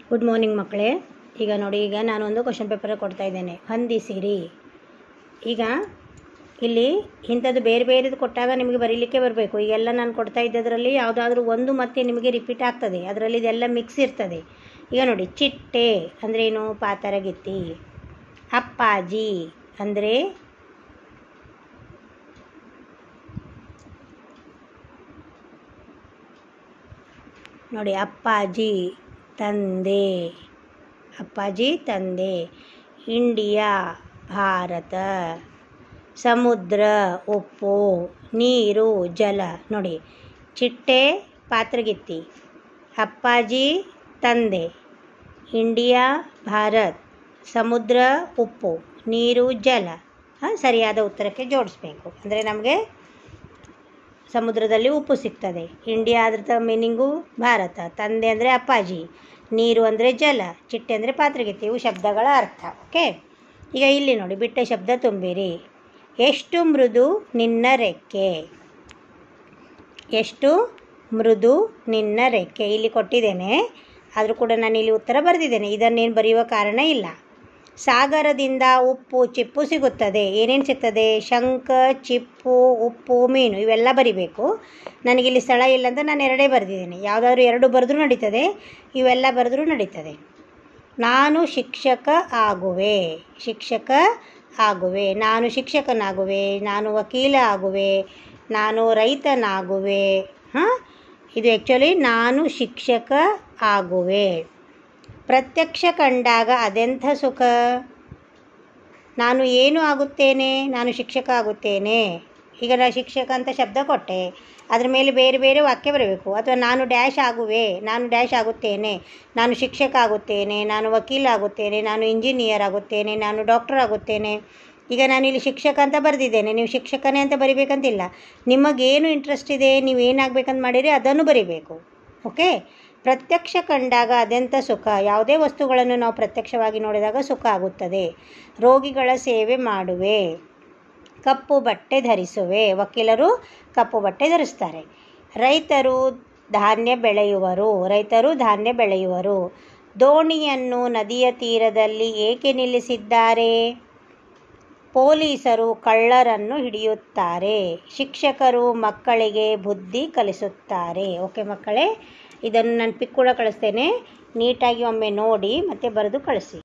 good morning ಮಕ್ಕಳೇ ಈಗ ನೋಡಿ ಈಗ ನಾನೊಂದು ಕ್ವಶನ್ ಪೇಪರ್ ಕೊಡ್ತಾ ಇದ್ದೇನೆ ಹೊಂದಿಸಿರಿ ಈಗ ಇಲ್ಲಿ ಇಂಥದ್ದು ಬೇರೆ ಬೇರೆದು ಕೊಟ್ಟಾಗ ನಿಮಗೆ ಬರೀಲಿಕ್ಕೆ ಬರಬೇಕು ಈಗೆಲ್ಲ ನಾನು ಕೊಡ್ತಾ ಇದ್ದದರಲ್ಲಿ ಯಾವುದಾದ್ರೂ ಒಂದು ಮತ್ತೆ ನಿಮಗೆ ರಿಪೀಟ್ ಆಗ್ತದೆ ಅದರಲ್ಲಿ ಇದೆಲ್ಲ ಮಿಕ್ಸ್ ಇರ್ತದೆ ಈಗ ನೋಡಿ ಚಿಟ್ಟೆ ಅಂದ್ರೇನು ಪಾತರಗಿತ್ತಿ ಅಪ್ಪಾಜಿ ಅಂದರೆ ನೋಡಿ ಅಪ್ಪಾಜಿ ತಂದೆ ಅಪ್ಪಾಜಿ ತಂದೆ ಇಂಡಿಯಾ ಭಾರತ ಸಮುದ್ರ ಉಪ್ಪು ನೀರು ಜಲ ನೋಡಿ ಚಿಟ್ಟೆ ಪಾತ್ರಗಿತ್ತಿ ಅಪ್ಪಾಜಿ ತಂದೆ ಇಂಡಿಯಾ ಭಾರತ್ ಸಮುದ್ರ ಉಪ್ಪು ನೀರು ಜಲ ಹಾಂ ಸರಿಯಾದ ಉತ್ತರಕ್ಕೆ ಜೋಡಿಸ್ಬೇಕು ಅಂದರೆ ನಮಗೆ ಸಮುದ್ರದಲ್ಲಿ ಉಪ್ಪು ಸಿಗ್ತದೆ ಇಂಡಿಯಾ ಅದ್ರ ಮೀನಿಂಗು ಭಾರತ ತಂದೆ ಅಂದರೆ ಅಪ್ಪಾಜಿ ನೀರು ಅಂದರೆ ಜಲ ಚಿಟ್ಟೆ ಅಂದರೆ ಪಾತ್ರಗಿತ್ತಿ ಇವು ಶಬ್ದಗಳ ಅರ್ಥ ಓಕೆ ಈಗ ಇಲ್ಲಿ ನೋಡಿ ಬಿಟ್ಟ ಶಬ್ದ ತುಂಬಿರಿ ಎಷ್ಟು ಮೃದು ನಿನ್ನ ರೆಕ್ಕೆ ಎಷ್ಟು ಮೃದು ನಿನ್ನ ರೆಕ್ಕೆ ಇಲ್ಲಿ ಕೊಟ್ಟಿದ್ದೇನೆ ಆದರೂ ಕೂಡ ನಾನು ಇಲ್ಲಿ ಉತ್ತರ ಬರೆದಿದ್ದೇನೆ ಇದನ್ನೇನು ಬರೆಯುವ ಕಾರಣ ಇಲ್ಲ ಸಾಗರದಿಂದ ಉಪ್ಪು ಚಿಪ್ಪು ಸಿಗುತ್ತದೆ ಏನೇನು ಸಿಗ್ತದೆ ಶಂಖ ಚಿಪ್ಪು ಉಪ್ಪು ಮೀನು ಇವೆಲ್ಲ ಬರಿಬೇಕು ನನಗಿಲ್ಲಿ ಸ್ಥಳ ಇಲ್ಲ ಅಂತ ನಾನು ಎರಡೇ ಬರೆದಿದ್ದೇನೆ ಯಾವುದಾದ್ರೂ ಎರಡು ಬರೆದ್ರೂ ನಡೀತದೆ ಇವೆಲ್ಲ ಬರೆದ್ರೂ ನಡೀತದೆ ನಾನು ಶಿಕ್ಷಕ ಆಗುವೆ ಶಿಕ್ಷಕ ಆಗುವೆ ನಾನು ಶಿಕ್ಷಕನಾಗುವೆ ನಾನು ವಕೀಲ ಆಗುವೆ ನಾನು ರೈತನಾಗುವೆ ಹಾಂ ಇದು ಆ್ಯಕ್ಚುಲಿ ನಾನು ಶಿಕ್ಷಕ ಆಗುವೆ ಪ್ರತ್ಯಕ್ಷ ಕಂಡಾಗ ಅದೆಂಥ ಸುಖ ನಾನು ಏನು ಆಗುತ್ತೇನೆ ನಾನು ಶಿಕ್ಷಕ ಆಗುತ್ತೇನೆ ಈಗ ನಾನು ಶಿಕ್ಷಕ ಅಂತ ಶಬ್ದ ಕೊಟ್ಟೆ ಅದ್ರ ಮೇಲೆ ಬೇರೆ ಬೇರೆ ವಾಕ್ಯ ಬರಬೇಕು ಅಥವಾ ನಾನು ಡ್ಯಾಶ್ ಆಗುವೆ ನಾನು ಡ್ಯಾಶ್ ಆಗುತ್ತೇನೆ ನಾನು ಶಿಕ್ಷಕ ಆಗುತ್ತೇನೆ ನಾನು ವಕೀಲ ಆಗುತ್ತೇನೆ ನಾನು ಇಂಜಿನಿಯರ್ ಆಗುತ್ತೇನೆ ನಾನು ಡಾಕ್ಟರ್ ಆಗುತ್ತೇನೆ ಈಗ ನಾನು ಇಲ್ಲಿ ಶಿಕ್ಷಕ ಅಂತ ಬರೆದಿದ್ದೇನೆ ನೀವು ಶಿಕ್ಷಕನೇ ಅಂತ ಬರಿಬೇಕಂತಿಲ್ಲ ನಿಮಗೇನು ಇಂಟ್ರೆಸ್ಟ್ ಇದೆ ನೀವು ಏನಾಗಬೇಕಂತ ಮಾಡಿರಿ ಅದನ್ನು ಬರಿಬೇಕು ಓಕೆ ಪ್ರತ್ಯಕ್ಷ ಕಂಡಾಗ ಅದೆಂಥ ಸುಖ ಯಾವುದೇ ವಸ್ತುಗಳನ್ನು ನಾವು ಪ್ರತ್ಯಕ್ಷವಾಗಿ ನೋಡಿದಾಗ ಸುಖ ಆಗುತ್ತದೆ ರೋಗಿಗಳ ಸೇವೆ ಮಾಡುವೆ ಕಪ್ಪು ಬಟ್ಟೆ ಧರಿಸುವೆ ವಕೀಲರು ಕಪ್ಪು ಬಟ್ಟೆ ಧರಿಸ್ತಾರೆ ರೈತರು ಧಾನ್ಯ ಬೆಳೆಯುವರು ರೈತರು ಧಾನ್ಯ ಬೆಳೆಯುವರು ದೋಣಿಯನ್ನು ನದಿಯ ತೀರದಲ್ಲಿ ಏಕೆ ನಿಲ್ಲಿಸಿದ್ದಾರೆ ಪೊಲೀಸರು ಕಳ್ಳರನ್ನು ಹಿಡಿಯುತ್ತಾರೆ ಶಿಕ್ಷಕರು ಮಕ್ಕಳಿಗೆ ಬುದ್ಧಿ ಕಲಿಸುತ್ತಾರೆ ಓಕೆ ಮಕ್ಕಳೇ ಇದನ್ನು ನಾನು ಪಿಕ್ ಕೂಡ ಕಳಿಸ್ತೇನೆ ನೀಟಾಗಿ ಒಮ್ಮೆ ನೋಡಿ ಮತ್ತು ಬರೆದು ಕಳಿಸಿ